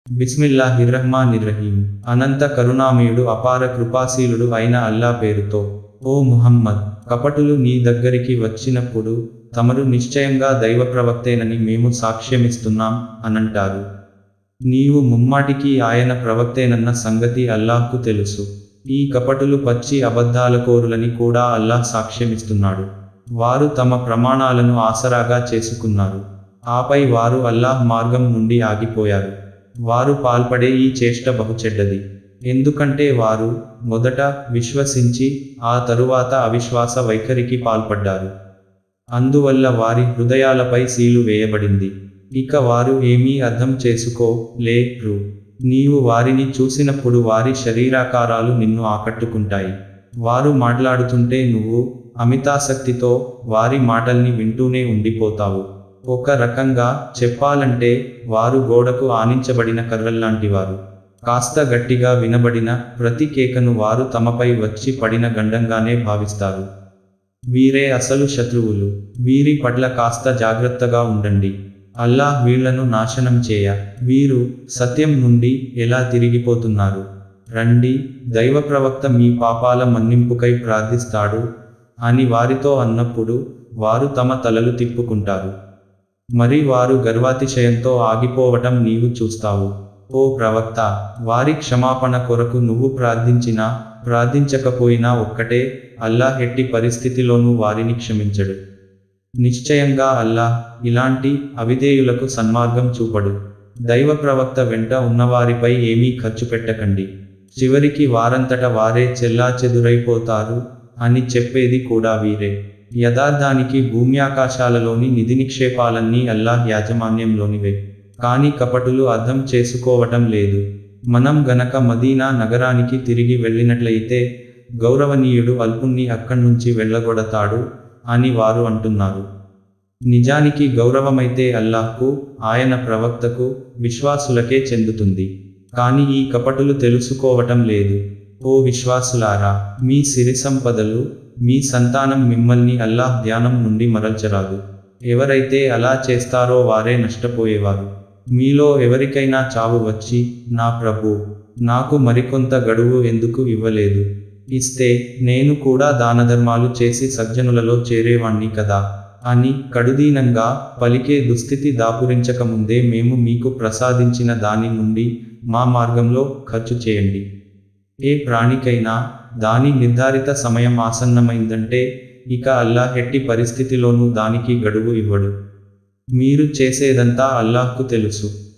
బిస్మిల్లాహిర్రహ్మానిర్రహీం అనంత కరుణామయుడు అపార కృపాశీలుడు అయిన అల్లా పేరుతో ఓ ముహమ్మద్ కపటులు నీ దగ్గరికి వచ్చినప్పుడు తమరు నిశ్చయంగా దైవ ప్రవక్తేనని మేము సాక్ష్యమిస్తున్నాం అనంటారు నీవు ముమ్మాటికి ఆయన ప్రవక్తేనన్న సంగతి అల్లాహ్కు తెలుసు ఈ కపటులు పచ్చి అబద్ధాలకోరులని కూడా అల్లాహ్ సాక్ష్యమిస్తున్నాడు వారు తమ ప్రమాణాలను ఆసరాగా చేసుకున్నారు ఆపై వారు అల్లాహ్ మార్గం నుండి ఆగిపోయారు వారు పాల్పడే ఈ చేష్ట బహుచెడ్డది ఎందుకంటే వారు మొదట విశ్వసించి ఆ తరువాత అవిశ్వాస వైఖరికి పాల్పడ్డారు అందువల్ల వారి హృదయాలపై సీలు వేయబడింది ఇక వారు ఏమీ అర్థం చేసుకో లేరు నీవు వారిని చూసినప్పుడు వారి శరీరాకారాలు నిన్ను ఆకట్టుకుంటాయి వారు మాట్లాడుతుంటే నువ్వు అమితాసక్తితో వారి మాటల్ని వింటూనే ఉండిపోతావు ఒక రకంగా చెప్పాలంటే వారు గోడకు ఆనించబడిన కర్రల్లాంటివారు కాస్త గట్టిగా వినబడిన ప్రతి కేకను వారు తమపై వచ్చి పడిన గండంగానే భావిస్తారు వీరే అసలు శత్రువులు వీరి పట్ల కాస్త జాగ్రత్తగా ఉండండి అల్లాహ్ వీళ్లను నాశనం చేయ వీరు సత్యం నుండి ఎలా తిరిగిపోతున్నారు రండి దైవ ప్రవక్త మీ పాపాల మన్నింపుకై ప్రార్థిస్తాడు అని వారితో అన్నప్పుడు వారు తమ తలలు తిప్పుకుంటారు మరి వారు గర్వాతిశయంతో ఆగిపోవటం నీవు చూస్తావు ఓ ప్రవక్త వారి క్షమాపణ కొరకు నువ్వు ప్రార్థించినా ప్రార్థించకపోయినా ఒక్కటే అల్లాహ్ ఎట్టి పరిస్థితిలోనూ వారిని క్షమించడు నిశ్చయంగా అల్లాహ్ ఇలాంటి అవిధేయులకు సన్మార్గం చూపడు దైవ ప్రవక్త వెంట ఉన్నవారిపై ఏమీ ఖర్చు పెట్టకండి చివరికి వారంతట వారే చెల్లాచెదురైపోతారు అని చెప్పేది కూడా వీరే యథార్థానికి భూమ్యాకాశాలలోని నిధి నిక్షేపాలన్నీ అల్లాహ్ యాజమాన్యంలోనివే కానీ కపటులు అర్థం చేసుకోవటం లేదు మనం గనక మదీనా నగరానికి తిరిగి వెళ్ళినట్లయితే గౌరవనీయుడు అల్పుణ్ణి అక్కడ్నుంచి వెళ్ళగొడతాడు అని వారు అంటున్నారు నిజానికి గౌరవమైతే అల్లాహ్కు ఆయన ప్రవక్తకు విశ్వాసులకే చెందుతుంది కానీ ఈ కపటులు తెలుసుకోవటం లేదు ఓ విశ్వాసులారా మీ సిరి సంపదలు మీ సంతానం మిమ్మల్ని అల్లాహ్ ధ్యానం నుండి మరల్చరాదు ఎవరైతే అలా చేస్తారో వారే నష్టపోయేవారు మీలో ఎవరికైనా చావు వచ్చి నా ప్రభు నాకు మరికొంత గడువు ఎందుకు ఇవ్వలేదు ఇస్తే నేను కూడా దానధర్మాలు చేసి సజ్జనులలో చేరేవాణ్ణి కదా అని కడుదీనంగా పలికే దుస్థితి దాపురించకముందే మేము మీకు ప్రసాదించిన దాని నుండి మా మార్గంలో ఖర్చు చేయండి ఏ ప్రాణికైనా దాని నిర్ధారిత సమయం ఆసన్నమైందంటే ఇక అల్లాహ్ ఎట్టి పరిస్థితిలోనూ దానికి గడువు ఇవ్వడు మీరు చేసేదంతా అల్లాహ్కు తెలుసు